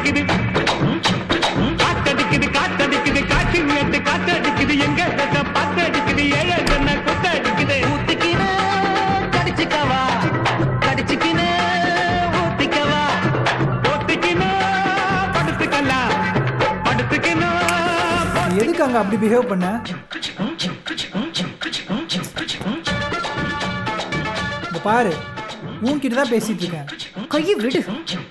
காத்தடிக்குது காத்தடிக்குது காத்தடிக்குது காற்று மேட்டு காத்தடிக்குது எங்க தட்ட பாத்தடிக்குது ஏழை கண்ண கொத்தடிக்குது ஊத்திக்கினு கடிச்சுக்கவா கடிச்சுக்கினு ஊத்திக்கவா ஒத்திக்கணும் படுத்துக்கலாம் படுத்துக்கணும் எதுக்கு அங்கே அப்படி பிஹேவ் பண்ண இங்க பாரு உன்கிட்ட தான் பேசிட்டு இருக்கேன் கையை விடு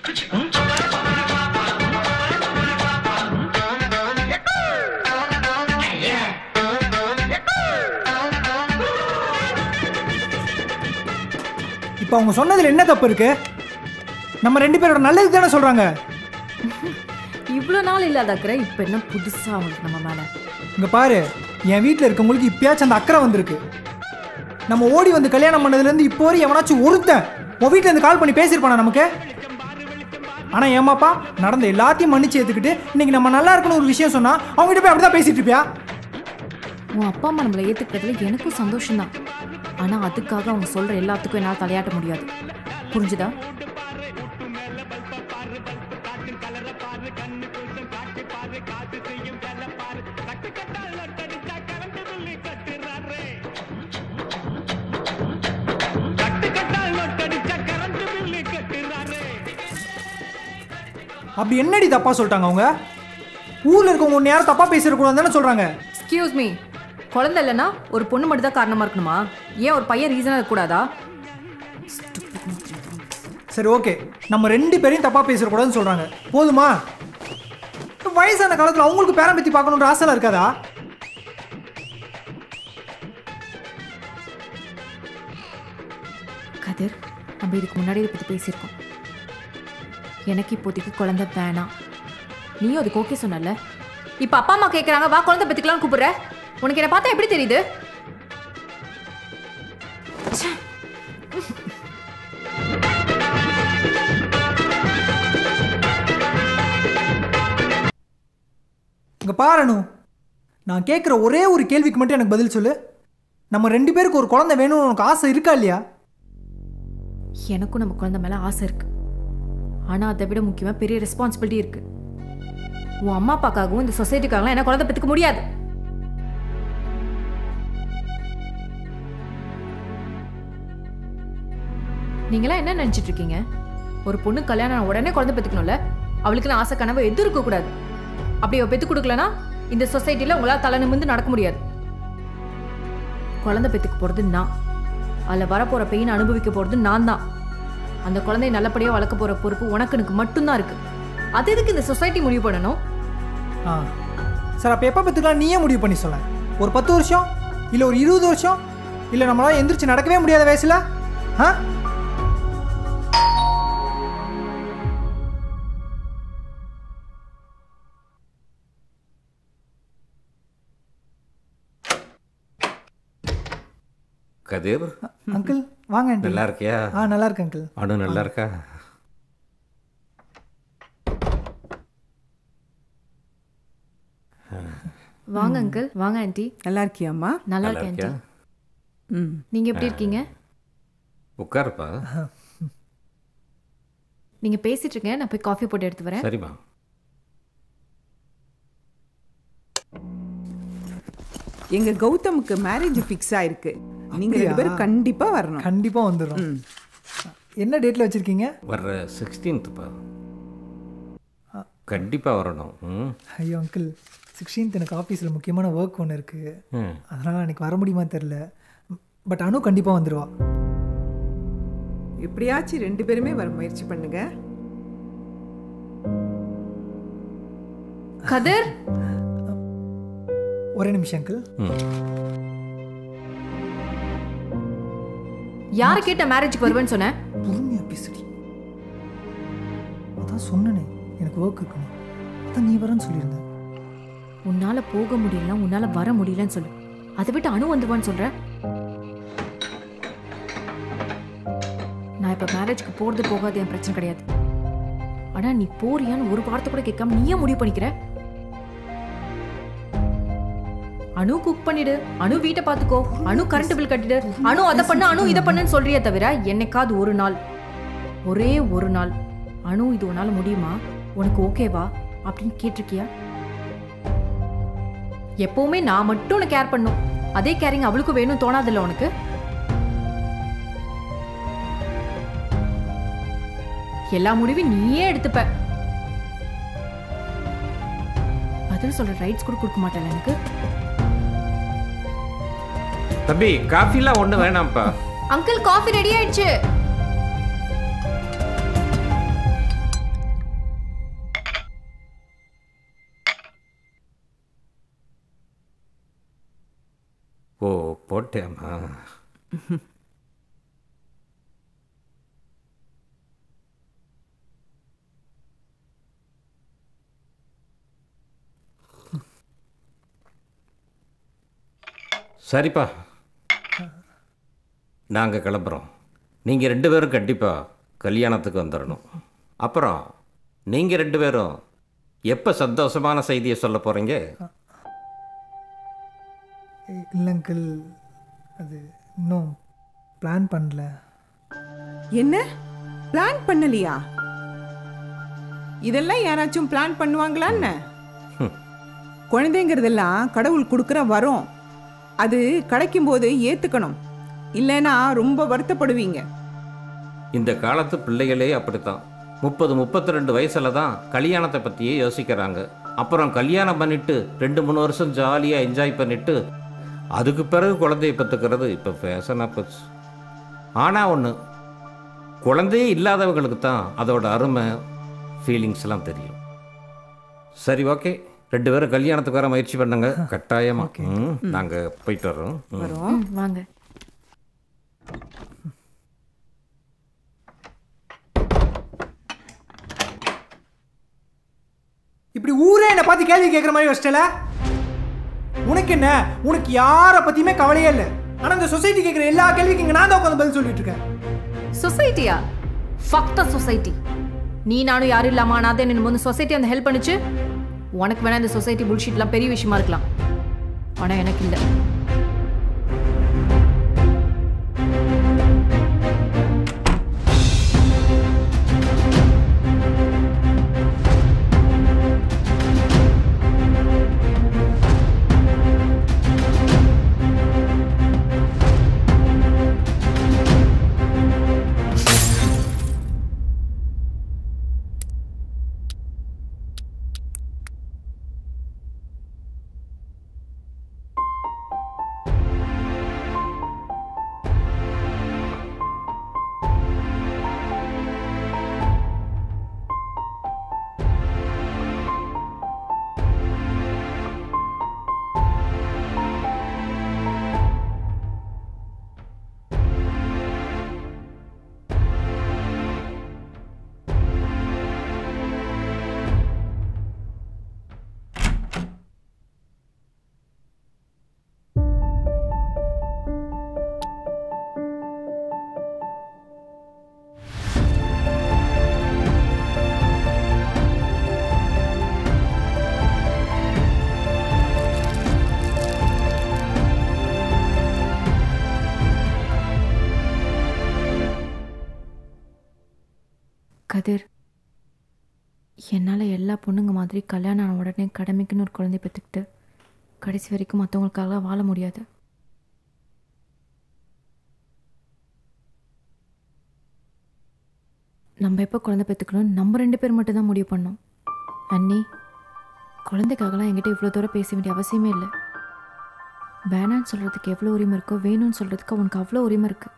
இப்போ அவங்க சொன்னதுல என்ன தப்பு இருக்கு நம்ம ரெண்டு பேரோட நல்லது தானே சொல்றாங்க இவ்வளோ நாள் இல்லாத அக்கறை இப்போ என்ன புதுசா அவங்களுக்கு நம்ம மேல இங்க பாரு என் வீட்டில் இருக்கவங்களுக்கு இப்பயாச்சும் அந்த அக்கறை வந்திருக்கு நம்ம ஓடி வந்து கல்யாணம் பண்ணதுலேருந்து இப்போ வரை எவனாச்சும் ஒருத்தன் உன் வீட்டில் இருந்து கால் பண்ணி பேசியிருப்பானா நமக்கு ஆனால் ஏமாப்பா நடந்த எல்லாத்தையும் மன்னிச்சு ஏற்றுக்கிட்டு இன்னைக்கு நம்ம நல்லா இருக்கணும் ஒரு விஷயம் சொன்னா அவங்ககிட்ட போய் அப்படிதான் பேசிட்டு இருப்பியா உன் அப்பா அம்மா நம்மளை ஏத்துக்கிறதுல எனக்கும் சந்தோஷம்தான் ஆனா அதுக்காக அவங்க சொல்ற எல்லாத்துக்கும் என்னால் தலையாட்ட முடியாது புரிஞ்சுதா கட்டு கட்டால் நொட்டடிச்ச கரண்ட் பில்லு கட்டுறாரு அப்படி என்னடி தப்பா சொல்லிட்டாங்க அவங்க ஊர்ல இருக்கவங்க ஒன்று யாரும் தப்பா பேசிடக்கூடாதுன்னு தானே சொல்றாங்க எக்ஸ்கியூஸ் மீ குழந்தை இல்லைன்னா ஒரு பொண்ணு மட்டும் தான் காரணமா இருக்கணுமா ஏன் ஒரு பையன் ரீசனாக இருக்கக்கூடாதா சரி ஓகே நம்ம ரெண்டு பேரையும் தப்பா பேசிடக்கூடாதுன்னு சொல்றாங்க போதுமா வயசான காலத்துல அவங்களுக்கு பேரம் பத்தி பார்க்கணுன்ற ஆசைலாம் இருக்காதா கதிர் நம்ம இதுக்கு முன்னாடி இதை பற்றி பேசியிருக்கோம் எனக்கு இப்போதைக்கு குழந்தை வேணாம் நீயும் அதுக்கு ஓகே சொன்னல இப்போ அப்பா அம்மா கேட்குறாங்க வா குழந்தை பற்றிக்கலாம்னு கூப்பிடுற உனக்கு என்னை பார்த்தா எப்படி தெரியுது இங்க பாருணு நான் கேட்குற ஒரே ஒரு கேள்விக்கு மட்டும் எனக்கு பதில் சொல்லு நம்ம ரெண்டு பேருக்கு ஒரு குழந்தை வேணும்னு உனக்கு ஆசை இருக்கா இல்லையா எனக்கும் நம்ம குழந்தை மேலே ஆசை இருக்கு ஆனால் அதை விட முக்கியமாக பெரிய ரெஸ்பான்சிபிலிட்டி இருக்கு உன் அம்மா அப்பாக்காகவும் இந்த சொசைட்டிக்காகவும் என்ன குழந்தை பெற்றுக்க முடியாது நீங்களாம் என்ன நினைச்சிட்டு இருக்கீங்க ஒரு பொண்ணு கல்யாணம் ஆன உடனே குழந்தை பெற்றுக்கணும்ல அவளுக்கு ஆசை கனவு எதுவும் இருக்கக்கூடாது அப்படி அவ பெற்று கொடுக்கலனா இந்த சொசைட்டில உங்களால் தலை நிமிர்ந்து நடக்க முடியாது குழந்தை பெற்றுக்க போகிறது நான் அதில் வரப்போகிற பெயின் அனுபவிக்க போகிறது நான் தான் அந்த குழந்தைய நல்லபடியாக வளர்க்க போகிற பொறுப்பு உனக்கு எனக்கு மட்டும்தான் இருக்கு அது எதுக்கு இந்த சொசைட்டி முடிவு பண்ணணும் ஆ சார் அப்போ எப்போ பத்துக்கலாம் நீயே முடிவு பண்ணி சொல்ல ஒரு பத்து வருஷம் இல்லை ஒரு இருபது வருஷம் இல்லை நம்மளால எந்திரிச்சு நடக்கவே முடியாத வயசுல ஆ கதிர் அங்கிள் வாங்க ஆண்டி நல்லா இருக்கியா ஆ நல்லா இருக்கு அங்கிள் அனு நல்லா இருக்கா வாங்க அங்கிள் வாங்க ஆண்டி நல்லா இருக்கியாம்மா நல்லா நல்லா இருக்கேன் இருக்கியா ஆண்டி ம் நீங்க எப்படி இருக்கீங்க உட்காருப்பா நீங்க பேசிட்டு இருக்கீங்க நான் போய் காஃபி போட்டு எடுத்து வரேன் சரிம்மா எங்க கௌதமுக்கு மேரேஜ் ஃபிக்ஸ் ஆயிருக்கு நீங்க ரெண்டு பேரும் கண்டிப்பா வரணும் கண்டிப்பாக வந்துடும் ம். என்ன டேட்டில் வச்சுருக்கீங்க வர்ற சிக்ஸ்டீன்த்துப்பா கண்டிப்பாக வரணும் ம் ஐயோ அங்கிள் சிக்ஸ்டீன்த் எனக்கு ஆஃபீஸில் முக்கியமான ஒர்க் ஒன்று இருக்குது ம் அதனால் எனக்கு வர முடியுமா தெரில பட் அனு கண்டிப்பாக வந்துடுவா எப்படியாச்சும் ரெண்டு பேருமே வர முயற்சி பண்ணுங்க கதிர் ஒரே நிமிஷம் அங்கிள் ம் யாரை கேட்ட மேரேஜுக்கு வருவேன்னு சொன்னேன் பொறுமையாக பேசுடி அதான் சொன்னனே எனக்கு ஒர்க் இருக்கணும் அதான் நீ வரேன்னு சொல்லியிருந்தேன் உன்னால போக முடியல உன்னால வர முடியலன்னு சொல்லு அதை விட்டு அணு வந்துருவான்னு சொல்ற நான் இப்ப மேரேஜ்க்கு போறது போகாது என் பிரச்சனை கிடையாது ஆனா நீ போறியான்னு ஒரு வார்த்தை கூட கேட்காம நீயே முடிவு பண்ணிக்கிற அணு குக் பண்ணிடு அணு வீட்டை பாத்துக்கோ அணு கரண்ட் பில் கட்டிடு அணு அதை பண்ணு அணு இதை பண்ணுன்னு சொல்றியே தவிர என்னைக்காவது ஒரு நாள் ஒரே ஒரு நாள் அணு இது உன்னால முடியுமா உனக்கு ஓகேவா அப்படின்னு கேட்டிருக்கியா எப்பவுமே நான் மட்டும் உனக்கு கேர் பண்ணும் அதே கேரிங் அவளுக்கும் வேணும் தோணாதில்ல உனக்கு எல்லா முடிவையும் நீயே எடுத்துப்ப பதில் சொல்ற ரைட்ஸ் கூட கொடுக்க மாட்டேன் எனக்கு தம்பி காஃபிலாம் ஒன்றும் வேணாம்ப்பா அங்கிள் காஃபி ரெடி ஆயிடுச்சு ஓ போட்டேம்மா சரிப்பா நாங்கள் கிளம்புறோம் நீங்கள் ரெண்டு பேரும் கண்டிப்பாக கல்யாணத்துக்கு வந்துடணும் அப்புறம் நீங்கள் ரெண்டு பேரும் எப்போ சந்தோஷமான செய்தியை சொல்ல போகிறீங்க இல்லை அங்கிள் அது இன்னும் பிளான் பண்ணல என்ன பிளான் பண்ணலையா இதெல்லாம் யாராச்சும் பிளான் பண்ணுவாங்களான்னு குழந்தைங்கிறதெல்லாம் கடவுள் கொடுக்குற வரம் அது கிடைக்கும் போது ஏத்துக்கணும் இல்லைன்னா ரொம்ப வருத்தப்படுவீங்க இந்த காலத்து பிள்ளைகளே அப்படித்தான் முப்பது முப்பத்தி ரெண்டு வயசுல தான் கல்யாணத்தை பற்றியே யோசிக்கிறாங்க அப்புறம் கல்யாணம் பண்ணிட்டு ரெண்டு மூணு வருஷம் ஜாலியாக என்ஜாய் பண்ணிட்டு அதுக்கு பிறகு குழந்தைய பெற்றுக்கிறது இப்போ ஃபேஷனாக போச்சு ஆனால் ஒன்று குழந்தையே இல்லாதவங்களுக்கு தான் அதோட அருமை ஃபீலிங்ஸ்லாம் தெரியும் சரி ஓகே ரெண்டு பேரும் கல்யாணத்துக்கு வர முயற்சி பண்ணுங்க கட்டாயமாக ம் நாங்கள் போயிட்டு வர்றோம் ம். ம், வாங்க இப்படி ஊரே என்னை பார்த்து கேள்வி கேட்குற மாதிரி வச்சிட்டல உனக்கு என்ன உனக்கு யாரை பற்றியுமே கவலையே இல்லை ஆனால் இந்த சொசைட்டி கேட்குற எல்லா கேள்விக்கும் இங்கே நான் தான் உட்காந்து பதில் சொல்லிட்டு இருக்கேன் சொசைட்டியா ஃபக் த சொசைட்டி நீ நானும் யாரும் இல்லாம அனாதை நின்று வந்து சொசைட்டி அந்த ஹெல்ப் பண்ணுச்சு உனக்கு வேணா இந்த சொசைட்டி புல்ஷீட்லாம் பெரிய விஷயமா இருக்கலாம் ஆனா எனக்கு இல்லை கதிர் என்னால் எல்லா பொண்ணுங்க மாதிரி கல்யாணம் ஆன உடனே கடமைக்குன்னு ஒரு குழந்தை பெற்றுக்கிட்டு கடைசி வரைக்கும் மற்றவங்களுக்காக வாழ முடியாது நம்ம எப்போ குழந்தை பெற்றுக்கணும் நம்ம ரெண்டு பேர் மட்டும் தான் முடிவு பண்ணோம் அண்ணி குழந்தைக்காகலாம் என்கிட்ட இவ்வளோ தூரம் பேச வேண்டிய அவசியமே இல்லை வேணான்னு சொல்கிறதுக்கு எவ்வளோ உரிமை இருக்கோ வேணும்னு சொல்கிறதுக்கு அவனுக்கு அவ்வளோ உரிமை இருக்குது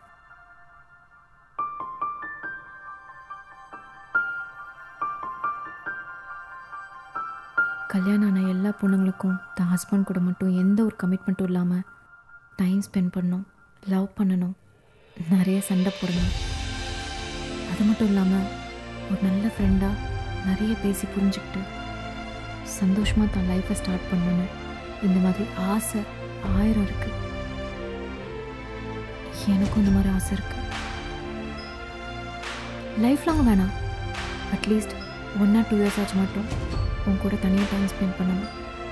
கல்யாணம் ஆன எல்லா பொண்ணுங்களுக்கும் தான் ஹஸ்பண்ட் கூட மட்டும் எந்த ஒரு கமிட்மெண்ட்டும் இல்லாமல் டைம் ஸ்பெண்ட் பண்ணணும் லவ் பண்ணணும் நிறைய சண்டை போடணும் அது மட்டும் இல்லாமல் ஒரு நல்ல ஃப்ரெண்டாக நிறைய பேசி புரிஞ்சுக்கிட்டு சந்தோஷமாக தான் லைஃப்பை ஸ்டார்ட் பண்ணணும்னு இந்த மாதிரி ஆசை ஆயிரம் இருக்குது எனக்கும் இந்த மாதிரி ஆசை இருக்குது லைஃப் லாங் வேணாம் at least one or two years ஆச்சு மட்டும் உன் கூட தனியாக டைம் ஸ்பெண்ட் பண்ணணும்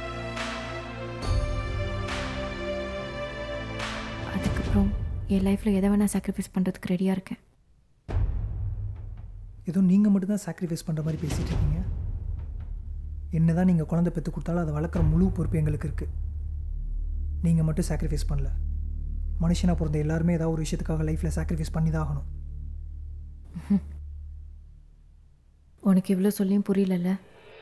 அதுக்கப்புறம் என் லைஃப்பில் எதை வேணால் சாக்ரிஃபைஸ் பண்ணுறதுக்கு ரெடியாக இருக்கேன் ஏதோ நீங்கள் மட்டும்தான் சாக்ரிஃபைஸ் பண்ணுற மாதிரி பேசிகிட்டு இருக்கீங்க என்ன தான் நீங்கள் குழந்தை பெற்று கொடுத்தாலும் அதை வளர்க்குற முழு பொறுப்பு எங்களுக்கு இருக்குது நீங்கள் மட்டும் சாக்ரிஃபைஸ் பண்ணல மனுஷனாக பிறந்த எல்லாருமே ஏதாவது ஒரு விஷயத்துக்காக லைஃப்பில் சாக்ரிஃபைஸ் பண்ணி தான் ஆகணும் உனக்கு இவ்வளோ சொல்லியும் புரியலல்ல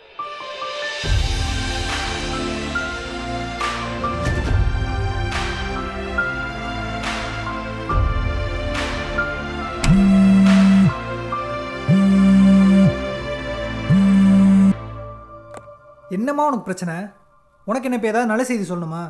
என்னம்மா உனக்கு பிரச்சனை உனக்கு என்ன இப்போ ஏதாவது நல்ல செய்தி சொல்லணுமா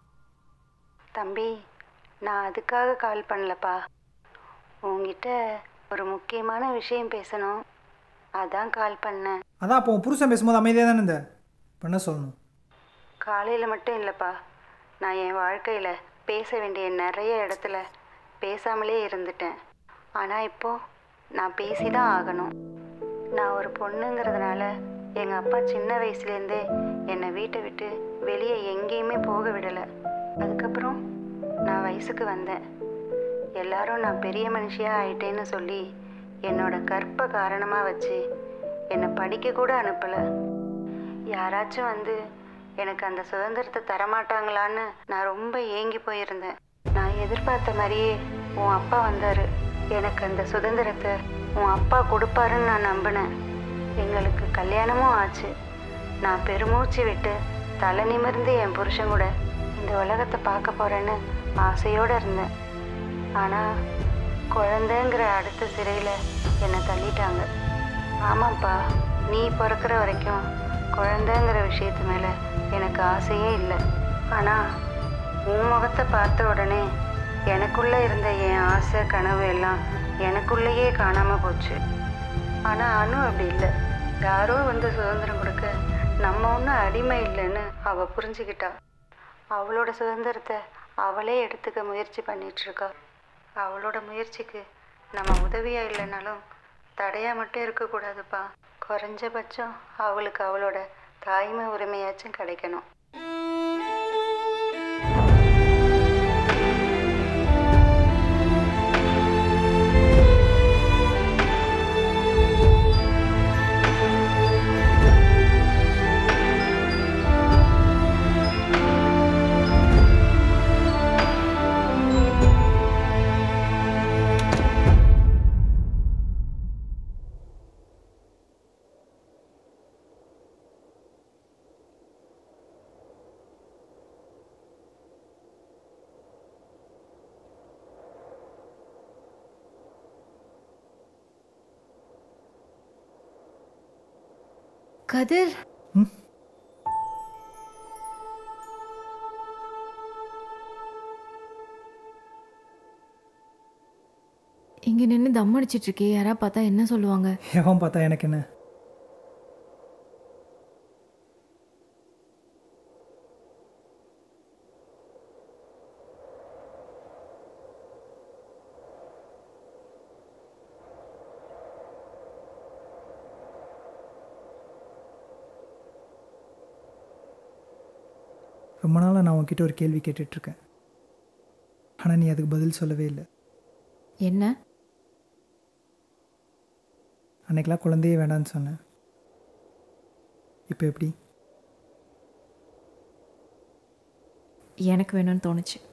தம்பி நான் அதுக்காக கால் பண்ணலப்பா உங்ககிட்ட ஒரு முக்கியமான விஷயம் பேசணும் அதான் கால் பண்ணேன் அதான் அப்போ உன் புருஷன் பேசும்போது அமைதியாக தானே இந்த இப்போ என்ன சொல்லணும் காலையில் மட்டும் இல்லைப்பா நான் என் வாழ்க்கையில் பேச வேண்டிய நிறைய இடத்துல பேசாமலே இருந்துட்டேன் ஆனால் இப்போ நான் பேசி தான் ஆகணும் நான் ஒரு பொண்ணுங்கிறதுனால எங்கள் அப்பா சின்ன வயசுலேருந்தே என்னை வீட்டை விட்டு வெளியே எங்கேயுமே போக விடலை அதுக்கப்புறம் நான் வயசுக்கு வந்தேன் எல்லாரும் நான் பெரிய மனுஷியாக ஆயிட்டேன்னு சொல்லி என்னோட கற்பை காரணமாக வச்சு என்னை படிக்க கூட அனுப்பலை யாராச்சும் வந்து எனக்கு அந்த சுதந்திரத்தை தரமாட்டாங்களான்னு நான் ரொம்ப ஏங்கி போயிருந்தேன் நான் எதிர்பார்த்த மாதிரியே உன் அப்பா வந்தார் எனக்கு அந்த சுதந்திரத்தை உன் அப்பா கொடுப்பாருன்னு நான் நம்பினேன் எங்களுக்கு கல்யாணமும் ஆச்சு நான் பெருமூச்சு விட்டு தலை நிமிர்ந்து என் புருஷன் கூட இந்த உலகத்தை பார்க்க போகிறேன்னு ஆசையோடு இருந்தேன் ஆனால் குழந்தைங்கிற அடுத்த சிறையில் என்னை தள்ளிட்டாங்க ஆமாப்பா நீ பிறக்கிற வரைக்கும் குழந்தைங்கிற விஷயத்து மேலே எனக்கு ஆசையே இல்லை ஆனால் உன் முகத்தை பார்த்த உடனே எனக்குள்ளே இருந்த என் ஆசை கனவு எல்லாம் எனக்குள்ளேயே காணாமல் போச்சு ஆனால் அனு அப்படி இல்லை யாரோ வந்து சுதந்திரம் கொடுக்க நம்ம ஒன்றும் அடிமை இல்லைன்னு அவள் புரிஞ்சுக்கிட்டா அவளோட சுதந்திரத்தை அவளே எடுத்துக்க முயற்சி பண்ணிட்டு இருக்கா அவளோட முயற்சிக்கு நம்ம உதவியா இல்லைனாலும் தடையா மட்டும் இருக்கக்கூடாதுப்பா குறைஞ்சபட்சம் அவளுக்கு அவளோட தாய்மை உரிமையாச்சும் கிடைக்கணும் கதிர் இங்க நின்று தம் அடிச்சிட்டு இருக்கே யாரா பார்த்தா என்ன சொல்லுவாங்க எவன் பார்த்தா எனக்கு என்ன ரொம்ப நாளாக நான் உன்கிட்ட ஒரு கேள்வி கேட்டுட்ருக்கேன் ஆனால் நீ அதுக்கு பதில் சொல்லவே இல்லை என்ன அன்னைக்கெல்லாம் குழந்தையே வேண்டான்னு சொன்னேன் இப்போ எப்படி எனக்கு வேணும்னு தோணுச்சு